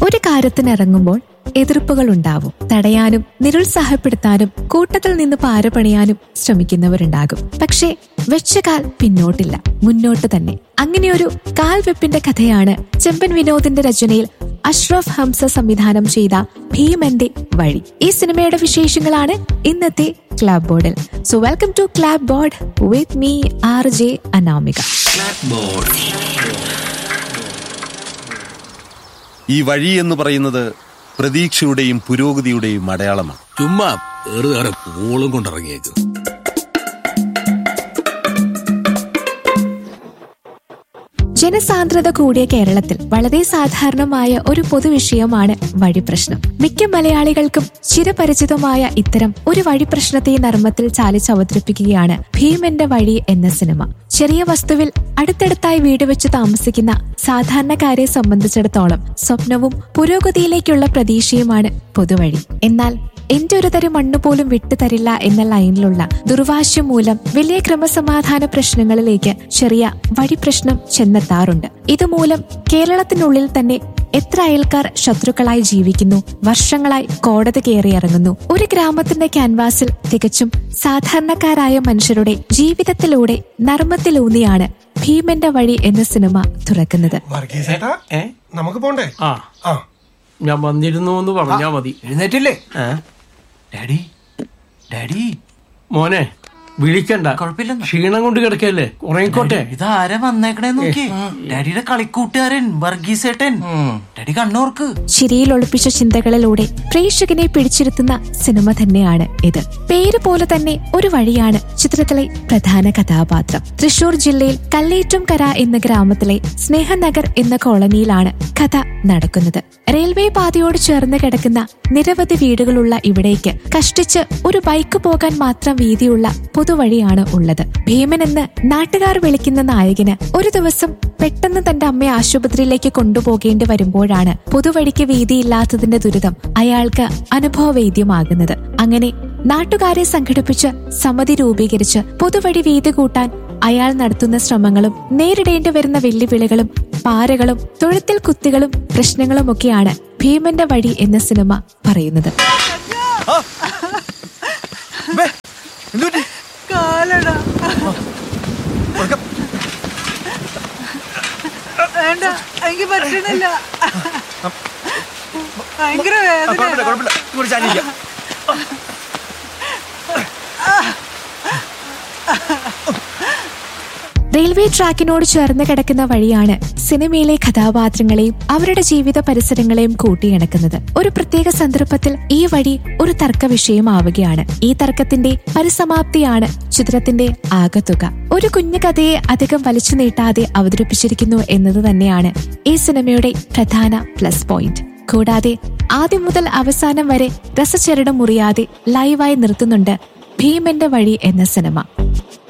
ഒരു കാര്യത്തിനിറങ്ങുമ്പോൾ എതിർപ്പുകൾ ഉണ്ടാവും തടയാനും നിരുത്സാഹപ്പെടുത്താനും കൂട്ടത്തിൽ നിന്ന് പാരപണിയാനും ശ്രമിക്കുന്നവരുണ്ടാകും പക്ഷേ വെച്ച കാൽ പിന്നോട്ടില്ല മുന്നോട്ട് തന്നെ അങ്ങനെയൊരു കാൽവെപ്പിന്റെ കഥയാണ് ചെമ്പൻ വിനോദിന്റെ രചനയിൽ അഷ്റഫ് ഹംസ സംവിധാനം ചെയ്ത ഭീമന്റെ വഴി ഈ സിനിമയുടെ വിശേഷങ്ങളാണ് ഇന്നത്തെ ക്ലാബ് ബോർഡിൽ so welcome to club board with me R J Anamika ഈ വഴി എന്ന് പറയുന്നത് പ്രതീക്ഷയുടെയും പുരോഗതിയുടെയും അടയാളമാണ് ചുമ്മാ ഏറുകേറെ പൂളും കൊണ്ടിറങ്ങിയേക്കും ജനസാന്ദ്രത കൂടിയ കേരളത്തിൽ വളരെ സാധാരണമായ ഒരു പൊതുവിഷയമാണ് വഴിപ്രശ്നം മിക്ക മലയാളികൾക്കും ചിരപരിചിതമായ ഇത്തരം ഒരു വഴിപ്രശ്നത്തെ നർമ്മത്തിൽ ചാലിച്ച് അവതരിപ്പിക്കുകയാണ് ഭീമന്റെ വഴി എന്ന സിനിമ ചെറിയ വസ്തുവിൽ അടുത്തടുത്തായി വീട് വെച്ച് താമസിക്കുന്ന സാധാരണക്കാരെ സംബന്ധിച്ചിടത്തോളം സ്വപ്നവും പുരോഗതിയിലേക്കുള്ള പ്രതീക്ഷയുമാണ് പൊതുവഴി എന്നാൽ എന്റെ ഒരു തരി മണ്ണ് പോലും വിട്ടുതരില്ല എന്ന ലൈനിലുള്ള ദുർവാശ്യം മൂലം വലിയ ക്രമസമാധാന പ്രശ്നങ്ങളിലേക്ക് ചെറിയ വഴിപ്രശ്നം ചെന്നെത്താറുണ്ട് ഇതുമൂലം കേരളത്തിനുള്ളിൽ തന്നെ എത്ര അയൽക്കാർ ശത്രുക്കളായി ജീവിക്കുന്നു വർഷങ്ങളായി കോടതി കയറിയിറങ്ങുന്നു ഒരു ഗ്രാമത്തിന്റെ ക്യാൻവാസിൽ തികച്ചും സാധാരണക്കാരായ മനുഷ്യരുടെ ജീവിതത്തിലൂടെ നർമ്മത്തിലൂന്നിയാണ് ഭീമന്റെ വഴി എന്ന സിനിമ തുറക്കുന്നത് വർഗീസേട്ടാ ഏ? നമുക്ക് പോണ്ടേ ആ ആ ഞാൻ വന്നിരുന്നു എന്ന് പറഞ്ഞാ മതി എഴുന്നേറ്റില്ലേ ഏ? ഡാഡി ഡാഡി മോനെ വിളിക്കണ്ട കുഴപ്പമില്ലെന്ന്. ക്ഷീണം കൊണ്ട് കിടക്കല്ലേ ഉറങ്ങിക്കോട്ടെ ഇതാരാ വന്നേക്കണേ നോക്കി ഡാഡിയുടെ കളിക്കൂട്ടുകാരൻ വർഗീസേട്ടൻ ഡാഡി കണ്ണോർക്ക് ചിരിയിൽ ഒളിപ്പിച്ച ചിന്തകളിലൂടെ പ്രേക്ഷകനെ പിടിച്ചിരുത്തുന്ന സിനിമ തന്നെയാണ് ഇത് പേര് പോലെ തന്നെ ഒരു വഴിയാണ് ചിത്രത്തിലെ പ്രധാന കഥാപാത്രം തൃശൂർ ജില്ലയിൽ കല്ലേറ്റുംകര എന്ന ഗ്രാമത്തിലെ സ്നേഹനഗർ എന്ന കോളനിയിലാണ് കഥ നടക്കുന്നത് റെയിൽവേ പാതയോട് ചേർന്ന് കിടക്കുന്ന നിരവധി വീടുകളുള്ള ഇവിടേക്ക് കഷ്ടിച്ച് ഒരു ബൈക്ക് പോകാൻ മാത്രം വീതിയുള്ള പൊതുവഴിയാണ് ഉള്ളത് ഭീമൻ എന്ന് നാട്ടുകാർ വിളിക്കുന്ന നായകന് ഒരു ദിവസം പെട്ടെന്ന് തന്റെ അമ്മയെ ആശുപത്രിയിലേക്ക് കൊണ്ടുപോകേണ്ടി വരുമ്പോഴാണ് പൊതുവഴിക്ക് വീതിയില്ലാത്തതിന്റെ ദുരിതം അയാൾക്ക് അനുഭവവേദ്യമാകുന്നത് അങ്ങനെ നാട്ടുകാരെ സംഘടിപ്പിച്ച് സമിതി രൂപീകരിച്ച് പൊതുവഴി വീതി കൂട്ടാൻ അയാൾ നടത്തുന്ന ശ്രമങ്ങളും നേരിടേണ്ടി വരുന്ന വെല്ലുവിളികളും പാരകളും തൊഴുത്തിൽ കുത്തികളും പ്രശ്നങ്ങളുമൊക്കെയാണ് ഭീമന്റെ വഴി എന്ന സിനിമ പറയുന്നത് കാലടാ വേണ്ട എനിക്ക് പറ്റണില്ല ഭയങ്കര വേദന റെയിൽവേ ട്രാക്കിനോട് ചേർന്ന് കിടക്കുന്ന വഴിയാണ് സിനിമയിലെ കഥാപാത്രങ്ങളെയും അവരുടെ ജീവിത പരിസരങ്ങളെയും കൂട്ടിയിണക്കുന്നത് ഒരു പ്രത്യേക സന്ദർഭത്തിൽ ഈ വഴി ഒരു തർക്ക വിഷയമാവുകയാണ് ഈ തർക്കത്തിന്റെ പരിസമാപ്തിയാണ് ചിത്രത്തിന്റെ ആകത്തുക ഒരു കുഞ്ഞു കഥയെ അധികം വലിച്ചു നീട്ടാതെ അവതരിപ്പിച്ചിരിക്കുന്നു എന്നത് തന്നെയാണ് ഈ സിനിമയുടെ പ്രധാന പ്ലസ് പോയിന്റ് കൂടാതെ ആദ്യം മുതൽ അവസാനം വരെ രസചരണം മുറിയാതെ ലൈവായി നിർത്തുന്നുണ്ട് ഭീമന്റെ വഴി എന്ന സിനിമ